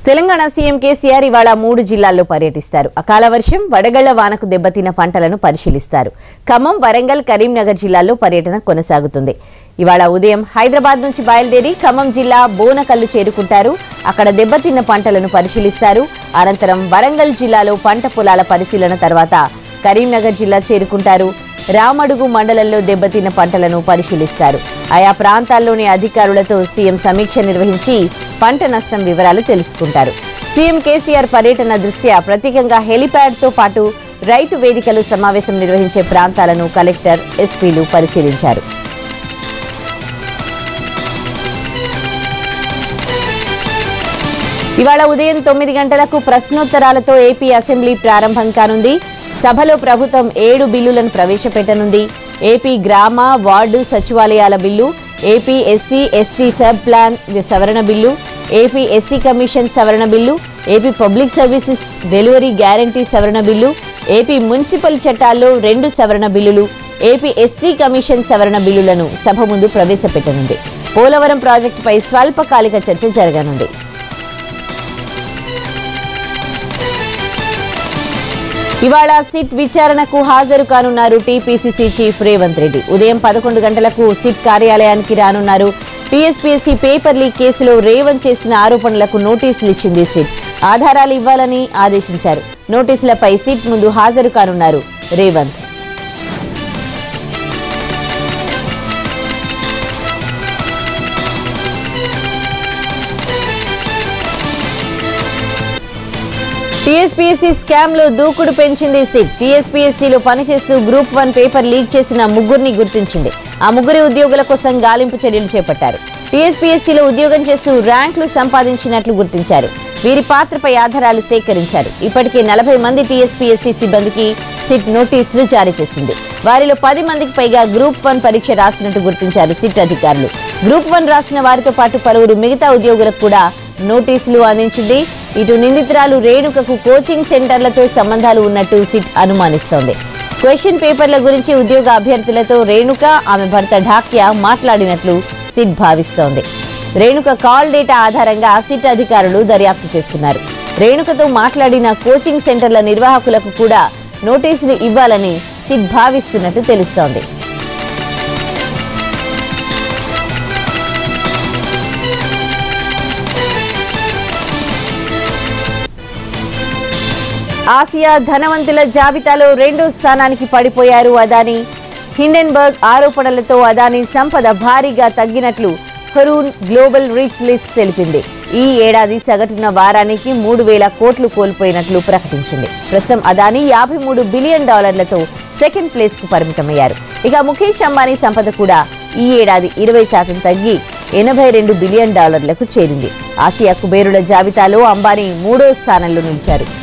Telangana CM KCR ఇవాళ మూడు జిల్లాల్లో పర్యటిస్తారు అకాల వర్షం వడగళ్ల వానకు దెబ్బతిన్న పంటలను పరిశీలిస్తారు ఖమ్మం వరంగల్ కరీంనగర్ జిల్లాల్లో పర్యటన కొనసాగుతుంది ఇవాళ ఉదయం హైదరాబాద్ నుంచి బయలుదేరి ఖమ్మం జిల్లా బోనకల్లు చేరుకుంటారు అక్కడ దెబ్బతిన్న పంటలను పరిశీలిస్తారు అనంతరం వరంగల్ జిల్లాలో పంట పొలాల పరిశీలన తర్వాత కరీంనగర్ జిల్లా చేరుకుంటారు రామడుగు మండలంలో దెబ్బతిన్న పంటలను పరిశీలిస్తారు ఆయా ప్రాంతాల్లోని అధికారులతో సీఎం సమీక్ష నిర్వహించి పంట నష్టం వివరాలు తెలుసుకుంటారు సీఎం కేసీఆర్ పర్యటన దృష్ట్యా ప్రత్యేకంగా హెలిప్యాడ్తో పాటు రైతు వేదికలు సమావేశం నిర్వహించే ప్రాంతాలను కలెక్టర్ ఎస్పీలు పరిశీలించారు ఇవాళ ఉదయం తొమ్మిది గంటలకు ప్రశ్నోత్తరాలతో ఏపీ అసెంబ్లీ ప్రారంభం కానుంది సభలో ప్రభుత్వం ఏడు బిల్లులను ప్రవేశపెట్టనుంది ఏపీ గ్రామ వార్డు సచివాలయాల bill AP SC ST sub plan సవరణ బిల్లు ఏపీ ఎస్సీ కమిషన్ సవరణ bill AP public services delivery guarantee సవరణ బిల్లు ఏపీ మున్సిపల్ చట్టాల్లో రెండు సవరణ బిల్లులు ఏపీ ఎస్టీ కమిషన్ సవరణ బిల్లులను సభ ముందు ప్రవేశపెట్టనుంది పోలవరం ప్రాజెక్టుపై స్వల్పకాలిక చర్చ జరగనుంది ఇవాళ సిట్ విచారణకు హాజరు కానున్నారు టీపీసీసీ చీఫ్ రేవంత్ రెడ్డి ఉదయం పదకొండు గంటలకు సిట్ కార్యాలయానికి రానున్నారు టీఎస్పీఎస్సీ పేపర్ లీక్ కేసులో రేవంత్ చేసిన ఆరోపణలకు నోటీసులు ఇచ్చింది సిట్ ఆధారాలు ఇవ్వాలని ఆదేశించారు నోటీసులపై సిట్ ముందు హాజరు కానున్నారు రేవంత్ టీఎస్పీఎస్సీ స్కామ్ లో దూకుడు పెంచింది సిట్ టీఎస్పీఎస్సీలో పనిచేస్తూ గ్రూప్ వన్ పేపర్ లీక్ చేసిన ముగ్గురిని గుర్తించింది ఆ ముగ్గురి ఉద్యోగుల కోసం గాలింపు చర్యలు చేపట్టారు టీఎస్పీఎస్సీలో ఉద్యోగం చేస్తూ ర్యాంకులు సంపాదించినట్లు గుర్తించారు వీరి పాత్రపై ఆధారాలు సేకరించారు ఇప్పటికే నలభై మంది టీఎస్పీఎస్సీ సిబ్బందికి సిట్ నోటీసులు జారీ చేసింది వారిలో పది మందికి పైగా గ్రూప్ వన్ పరీక్ష రాసినట్టు గుర్తించారు సిట్ అధికారులు గ్రూప్ వన్ రాసిన వారితో పాటు పలువురు మిగతా ఉద్యోగులకు కూడా నోటీసులు అందించింది ఇటు నిందితురాలు రేణుకకు కోచింగ్ సెంటర్లతో సంబంధాలు ఉన్నట్టు సిట్ అనుమానిస్తోంది క్వశ్చన్ పేపర్ల గురించి ఉద్యోగ అభ్యర్థులతో రేణుక ఆమె భర్త ఢాక్యా మాట్లాడినట్లు సిట్ భావిస్తోంది రేణుక కాల్ డేటా ఆధారంగా సిట్ అధికారులు దర్యాప్తు చేస్తున్నారు రేణుకతో మాట్లాడిన కోచింగ్ సెంటర్ల నిర్వాహకులకు కూడా నోటీసులు ఇవ్వాలని సిట్ భావిస్తున్నట్టు తెలుస్తోంది ఆసియా ధనవంతుల జాబితాలో రెండో స్థానానికి పడిపోయారు అదాని హిండెన్బర్గ్ ఆరోపణలతో అదాని సంపద భారీగా తగ్గినట్లు హరూన్ గ్లోబల్ రిచ్ లిస్ట్ తెలిపింది ఈ ఏడాది సగటున వారానికి మూడు వేల కోట్లు కోల్పోయినట్లు ప్రకటించింది ప్రస్తుతం అదాని యాభై మూడు బిలియన్ డాలర్లతో సెకండ్ ప్లేస్ కు పరిమితమయ్యారు ఇక ముఖేష్ అంబానీ సంపద కూడా ఈ ఏడాది ఇరవై శాతం తగ్గి ఎనభై రెండు బిలియన్ డాలర్లకు చేరింది ఆసియా కుబేరుల జాబితాలో అంబానీ మూడో స్థానంలో నిలిచారు